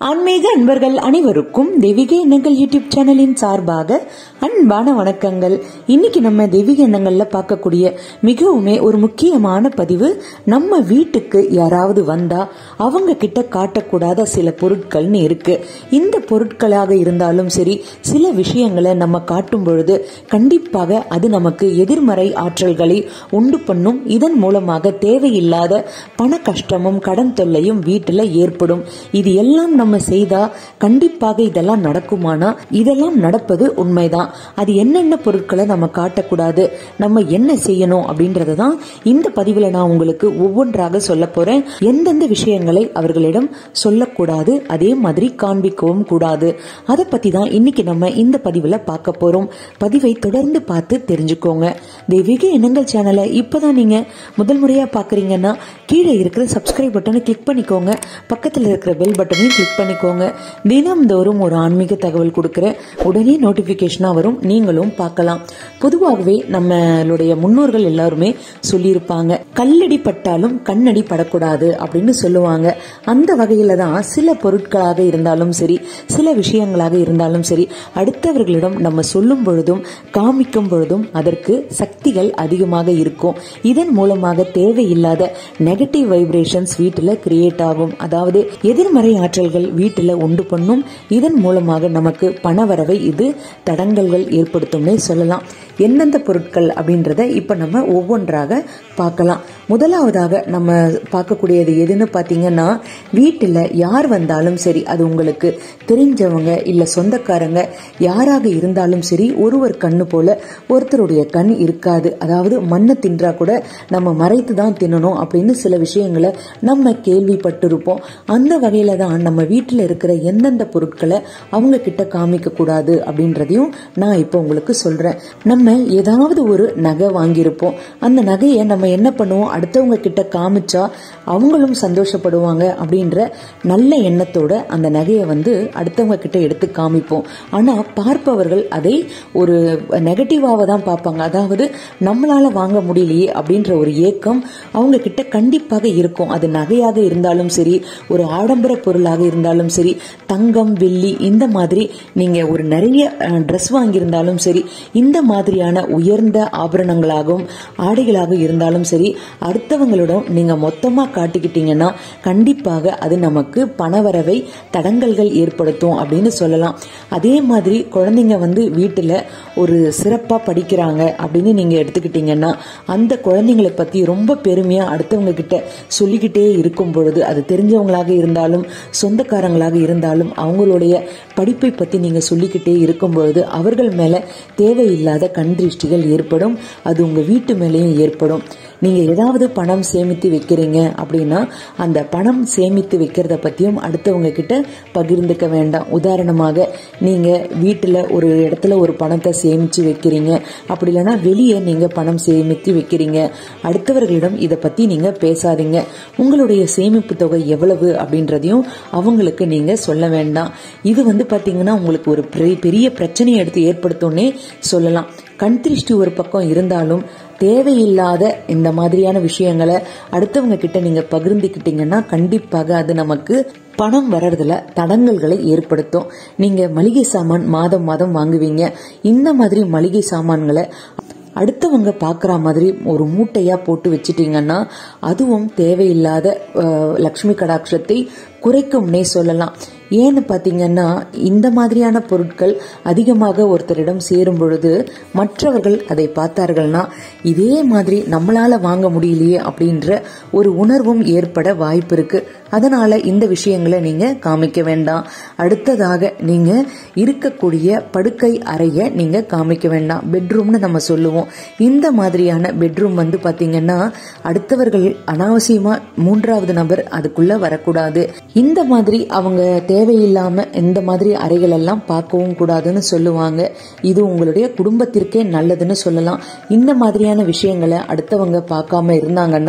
ஆன்மீக அன்பர்கள் அனைவருக்கும் தெய்வீக எண்ணங்கள் யூடியூப் சேனலின் சார்பாக அன்பான வணக்கங்கள் இன்னைக்கு நம்ம தெய்வீக எண்ணங்கள்ல பார்க்கக்கூடிய மிகவுமே ஒரு முக்கியமான பதிவு நம்ம வீட்டுக்கு யாராவது வந்தா அவங்க கிட்ட காட்டக்கூடாத சில பொருட்கள்னு இருக்கு இந்த பொருட்களாக இருந்தாலும் சரி சில விஷயங்களை நம்ம காட்டும் பொழுது கண்டிப்பாக அது நமக்கு எதிர்மறை ஆற்றல்களை உண்டு பண்ணும் இதன் மூலமாக தேவையில்லாத பண கஷ்டமும் கடன் தொல்லையும் வீட்டுல ஏற்படும் இது எல்லாம் நம்ம செய்தா கண்டிப்பாக இதெல்லாம் நடக்குமானா இதெல்லாம் நடப்பது உண்மைதான் அது என்னென்ன பொருட்களை நம்ம காட்டக்கூடாது நம்ம என்ன செய்யணும் அப்படின்றத தான் இந்த பதிவுல நான் உங்களுக்கு ஒவ்வொன்றாக சொல்ல போறேன் எந்தெந்த விஷயங்களை அவர்களிடம் சொல்லக்கூடாது அதே மாதிரி காண்பிக்கவும் கூடாது அதை பத்தி தான் இன்னைக்கு நம்ம இந்த பதிவுல பார்க்க போறோம் பதிவை தொடர்ந்து பார்த்து தெரிஞ்சுக்கோங்க தெய்வீக எண்ணங்கள் சேனலை இப்பதான் நீங்க முதல் முறையா பாக்குறீங்கன்னா கீழே இருக்கிற சப்ஸ்கிரைப் பட்டனை கிளிக் பண்ணிக்கோங்க பக்கத்தில் இருக்கிற பெல் பட்டனையும் கிளிக் பண்ணிக்கோங்க தினம்தோறும் ஒரு ஆன்மீக தகவல் கொடுக்கிற உடனே நோட்டிபிகேஷனா வரும் நீங்களும் பார்க்கலாம் பொதுவாகவே நம்மளுடைய முன்னோர்கள் எல்லாருமே சொல்லியிருப்பாங்க கல்லடி பட்டாலும் கண்ணடி படக்கூடாது அப்படின்னு சொல்லுவாங்க அந்த வகையில தான் சில பொருட்களாக இருந்தாலும் சரி சில விஷயங்களாக இருந்தாலும் சரி அடுத்தவர்களிடம் நம்ம சொல்லும் பொழுதும் காமிக்கும் பொழுதும் அதற்கு சக்திகள் அதிகமாக இருக்கும் இதன் மூலமாக தேவையில்லாத நெகட்டிவ் வைப்ரேஷன்ஸ் வீட்டில் கிரியேட் ஆகும் அதாவது எதிர்மறை ஆற்றல்கள் வீட்டில் உண்டு பண்ணும் இதன் மூலமாக நமக்கு பணவரவை இது தடங்கல்கள் ஏற்படுத்தும்னே சொல்லலாம் எந்தெந்த பொருட்கள் அப்படின்றத இப்ப நம்ம ஒவ்வொன்றாக பார்க்கலாம் முதலாவதாக நம்ம பார்க்கக்கூடியது எதுன்னு பார்த்தீங்கன்னா வீட்டில் யார் வந்தாலும் சரி அது உங்களுக்கு தெரிஞ்சவங்க இல்லை சொந்தக்காரங்க யாராக இருந்தாலும் சரி ஒருவர் கண்ணு போல ஒருத்தருடைய கண் இருக்காது அதாவது மண்ணை தின்றா கூட நம்ம மறைத்து தான் தின்னணும் அப்படின்னு சில விஷயங்களை நம்ம கேள்விப்பட்டிருப்போம் அந்த வகையில தான் நம்ம வீட்டில் இருக்கிற எந்தெந்த பொருட்களை அவங்க கிட்ட காமிக்க கூடாது அப்படின்றதையும் நான் இப்போ உங்களுக்கு சொல்றேன் நம்ம ஏதாவது ஒரு நகை வாங்கியிருப்போம் அந்த நகையை நம்ம என்ன பண்ணுவோம் அடுத்தவங்க கிட்ட காமிச்சா அவங்களும் சந்தோஷப்படுவாங்க அப்படின்ற நல்ல எண்ணத்தோட அந்த நகையை வந்து அடுத்தவங்க கிட்ட எடுத்து காமிப்போம் ஆனா பார்ப்பவர்கள் அதை ஒரு நெகட்டிவாக தான் பார்ப்பாங்க அதாவது நம்மளால வாங்க முடியலையே அப்படின்ற ஒரு ஏக்கம் அவங்க கிட்ட கண்டிப்பாக இருக்கும் அது நகையாக இருந்தாலும் சரி ஒரு ஆடம்பர பொருளாக இருந்தாலும் சரி தங்கம் வெள்ளி இந்த மாதிரி நீங்க ஒரு நிறைய ட்ரெஸ் வாங்கியிருந்தாலும் சரி இந்த மாதிரியான உயர்ந்த ஆபரணங்களாகவும் ஆடைகளாக இருந்தாலும் சரி அடுத்தவங்களிடம் நீங்க மொத்தமா காட்டிக்கிட்டீங்கன்னா கண்டிப்பாக அது நமக்கு பணவரவை தடங்கல்கள் ஏற்படுத்தும் அப்படின்னு சொல்லலாம் அதே மாதிரி குழந்தைங்க வந்து வீட்டில் ஒரு சிறப்பாக படிக்கிறாங்க அப்படின்னு நீங்கள் எடுத்துக்கிட்டீங்கன்னா அந்த குழந்தைங்களை பற்றி ரொம்ப பெருமையாக அடுத்தவங்க கிட்ட சொல்லிக்கிட்டே இருக்கும் பொழுது அது தெரிஞ்சவங்களாக இருந்தாலும் சொந்தக்காரங்களாக இருந்தாலும் அவங்களுடைய படிப்பை பற்றி நீங்கள் சொல்லிக்கிட்டே இருக்கும் பொழுது அவர்கள் மேலே தேவையில்லாத கண் திருஷ்டிகள் ஏற்படும் அது உங்கள் வீட்டு மேலேயும் ஏற்படும் நீங்கள் ஏதாவது பணம் சேமித்து வைக்கிறீங்க அப்படின்னா அந்த பணம் சேமித்து வைக்கிறத பற்றியும் அடுத்தவங்க கிட்ட பகிர்ந்துக்க வேண்டாம் உதாரணமாக நீங்கள் வீட்டில் ஒரு இடத்துல ஒரு பணத்தை சேமித்து வைக்கிறீங்க அப்படி இல்லைன்னா வெளியே நீங்கள் பணம் சேமித்து வைக்கிறீங்க அடுத்தவர்களிடம் இதை பற்றி நீங்கள் பேசாதீங்க உங்களுடைய சேமிப்பு தொகை எவ்வளவு அப்படின்றதையும் அவங்களுக்கு நீங்கள் சொல்ல வேண்டாம் இது வந்து பார்த்தீங்கன்னா உங்களுக்கு ஒரு பெரிய பிரச்சனையை எடுத்து ஏற்படுத்தும்னே சொல்லலாம் கண் திருஷ்டி ஒரு பக்கம் இருந்தாலும் தேவையில்லாத இந்த மாதிரியான விஷயங்களை அடுத்தவங்க கிட்ட நீங்க பகிர்ந்துக்கிட்டீங்கன்னா கண்டிப்பாக அது நமக்கு பணம் வர்றதுல தடங்கல்களை ஏற்படுத்தும் நீங்க மளிகை சாமான் மாதம் மாதம் வாங்குவீங்க இந்த மாதிரி மளிகை சாமான்களை அடுத்தவங்க பார்க்குற மாதிரி ஒரு மூட்டையா போட்டு வச்சிட்டீங்கன்னா அதுவும் தேவையில்லாத லக்ஷ்மி கடாட்சத்தை குறைக்கும்னே சொல்லலாம் ஏன்னு பார்த்தீங்கன்னா இந்த மாதிரியான பொருட்கள் அதிகமாக ஒருத்தரிடம் சேரும் பொழுது மற்றவர்கள் அதை பார்த்தார்கள்னா இதே மாதிரி நம்மளால வாங்க முடியலையே அப்படின்ற ஒரு உணர்வும் ஏற்பட வாய்ப்பு இருக்கு அதனால இந்த விஷயங்களை நீங்க காமிக்க வேண்டாம் அடுத்ததாக நீங்க இருக்கக்கூடிய படுக்கை அறைய நீங்க காமிக்க வேண்டாம் பெட்ரூம்னு நம்ம சொல்லுவோம் இந்த மாதிரியான பெட்ரூம் வந்து பாத்தீங்கன்னா அடுத்தவர்கள் அனாவசியமா மூன்றாவது நபர் அதுக்குள்ள வரக்கூடாது இந்த மாதிரி அவங்க தேவையில்லாம இந்த மாதிரி அறைகள் எல்லாம் பார்க்கவும் கூடாதுன்னு சொல்லுவாங்க இது உங்களுடைய குடும்பத்திற்கே நல்லதுன்னு சொல்லலாம் இந்த மாதிரியான விஷயங்களை அடுத்தவங்க பார்க்காம இருந்தாங்கன்னா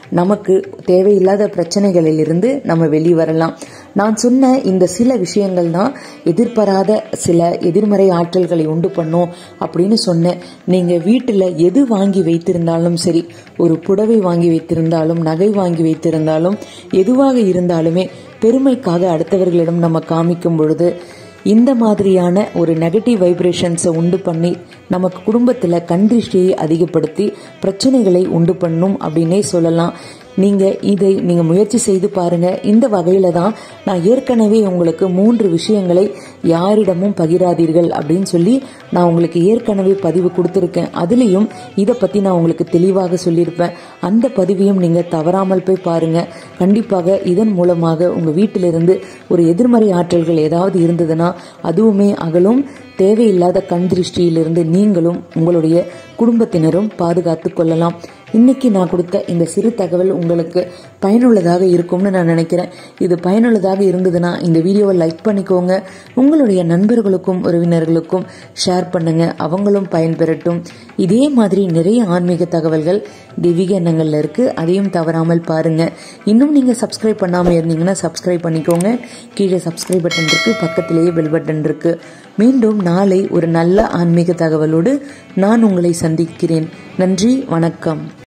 நமக்கு தேவையில்லாத பிரச்சனைகளில் இருந்து நம்ம வெளிவரலாம் நான் சொன்ன இந்த சில விஷயங்கள் தான் எதிர்பாராத சில எதிர்மறை ஆற்றல்களை உண்டு பண்ணும் அப்படின்னு சொன்னேன் நீங்க வீட்டில் எது வாங்கி வைத்திருந்தாலும் சரி ஒரு புடவை வாங்கி வைத்திருந்தாலும் நகை வாங்கி வைத்திருந்தாலும் எதுவாக இருந்தாலுமே பெருமைக்காக அடுத்தவர்களிடம் நம்ம காமிக்கும் பொழுது இந்த மாதிரியான ஒரு நெகட்டிவ் வைப்ரேஷன்ஸை உண்டு பண்ணி நமக்கு குடும்பத்தில் கண்திருஷ்டியை அதிகப்படுத்தி பிரச்சனைகளை உண்டு பண்ணும் அப்படின்னே சொல்லலாம் நீங்கள் இதை நீங்கள் முயற்சி செய்து பாருங்க இந்த வகையில் தான் நான் ஏற்கனவே உங்களுக்கு மூன்று விஷயங்களை யாரிடமும் பகிராதீர்கள் அப்படின்னு சொல்லி நான் உங்களுக்கு ஏற்கனவே பதிவு கொடுத்துருக்கேன் அதுலேயும் இதை பற்றி நான் உங்களுக்கு தெளிவாக சொல்லியிருப்பேன் அந்த பதிவையும் நீங்கள் தவறாமல் போய் பாருங்க கண்டிப்பாக இதன் மூலமாக உங்கள் வீட்டிலிருந்து ஒரு எதிர்மறை ஆற்றல்கள் ஏதாவது இருந்ததுன்னா அதுவுமே அகலும் தேவையில்லாத கண் திருஷ்டியிலிருந்து நீங்களும் உங்களுடைய குடும்பத்தினரும் பாதுகாத்து கொள்ளலாம் இன்னைக்கு நான் கொடுத்த இந்த சிறு தகவல் உங்களுக்கு பயனுள்ளதாக இருக்கும்னு நான் நினைக்கிறேன் இது பயனுள்ளதாக இருந்ததுன்னா இந்த வீடியோவை லைக் பண்ணிக்கோங்க உங்களுடைய நண்பர்களுக்கும் உறவினர்களுக்கும் ஷேர் பண்ணுங்க அவங்களும் பயன்பெறட்டும் இதே மாதிரி நிறைய ஆன்மீக தகவல்கள் தெய்வீக எண்ணங்கள்ல இருக்கு அதையும் தவறாமல் பாருங்க இன்னும் நீங்க சப்ஸ்கிரைப் பண்ணாம இருந்தீங்கன்னா சப்ஸ்கிரைப் பண்ணிக்கோங்க கீழே சப்ஸ்கிரைப் பட்டன் இருக்கு பக்கத்திலேயே பெல் பட்டன் இருக்கு மீண்டும் நாளை ஒரு நல்ல ஆன்மீக தகவலோடு நான் உங்களை சந்திக்கிறேன் நன்றி வணக்கம்